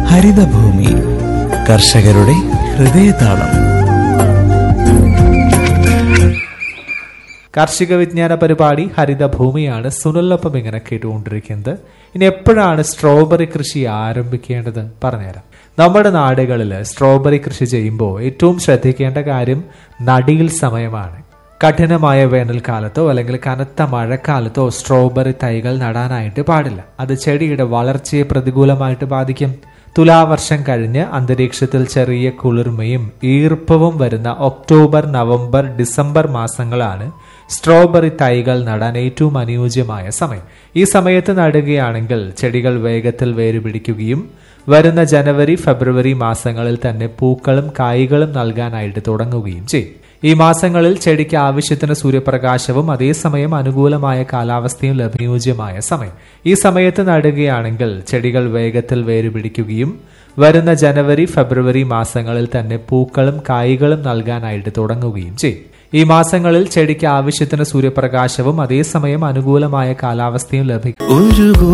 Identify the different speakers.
Speaker 1: ഹരിതഭൂമി കർഷകരുടെ ഹൃദയതാളം
Speaker 2: കാർഷിക വിജ്ഞാന പരിപാടി ഹരിതഭൂമിയാണ് സുനിലൊപ്പം ഇങ്ങനെ കേട്ടുകൊണ്ടിരിക്കുന്നത് ഇനി എപ്പോഴാണ് സ്ട്രോബെറി കൃഷി ആരംഭിക്കേണ്ടത് പറഞ്ഞുതരാം നമ്മുടെ നാടുകളിൽ സ്ട്രോബെറി കൃഷി ചെയ്യുമ്പോൾ ഏറ്റവും ശ്രദ്ധിക്കേണ്ട കാര്യം നടിയിൽ സമയമാണ് കഠിനമായ വേനൽക്കാലത്തോ അല്ലെങ്കിൽ കനത്ത മഴക്കാലത്തോ സ്ട്രോബെറി തൈകൾ നടാനായിട്ട് പാടില്ല അത് ചെടിയുടെ വളർച്ചയെ പ്രതികൂലമായിട്ട് ബാധിക്കും തുലാവർഷം കഴിഞ്ഞ് അന്തരീക്ഷത്തിൽ ചെറിയ കുളിർമയും ഈർപ്പവും വരുന്ന ഒക്ടോബർ നവംബർ ഡിസംബർ മാസങ്ങളാണ് സ്ട്രോബെറി തൈകൾ നടാൻ ഏറ്റവും അനുയോജ്യമായ സമയം ഈ സമയത്ത് നടുകയാണെങ്കിൽ ചെടികൾ വേഗത്തിൽ വേരുപിടിക്കുകയും വരുന്ന ജനുവരി ഫെബ്രുവരി മാസങ്ങളിൽ തന്നെ പൂക്കളും കായ്കളും നൽകാനായിട്ട് തുടങ്ങുകയും ചെയ്യും ഈ മാസങ്ങളിൽ ചെടിക്ക് ആവശ്യത്തിന് സൂര്യപ്രകാശവും അതേസമയം അനുകൂലമായ കാലാവസ്ഥയും ലഭ്യോജ്യമായ സമയം ഈ സമയത്ത് നടുകയാണെങ്കിൽ ചെടികൾ വേഗത്തിൽ വേരുപിടിക്കുകയും വരുന്ന ജനുവരി ഫെബ്രുവരി മാസങ്ങളിൽ തന്നെ പൂക്കളും കായ്കളും നൽകാനായിട്ട് തുടങ്ങുകയും ചെയ്യും ഈ മാസങ്ങളിൽ ചെടിക്ക് ആവശ്യത്തിന് സൂര്യപ്രകാശവും അതേസമയം അനുകൂലമായ കാലാവസ്ഥയും ലഭിക്കും
Speaker 1: ഒരു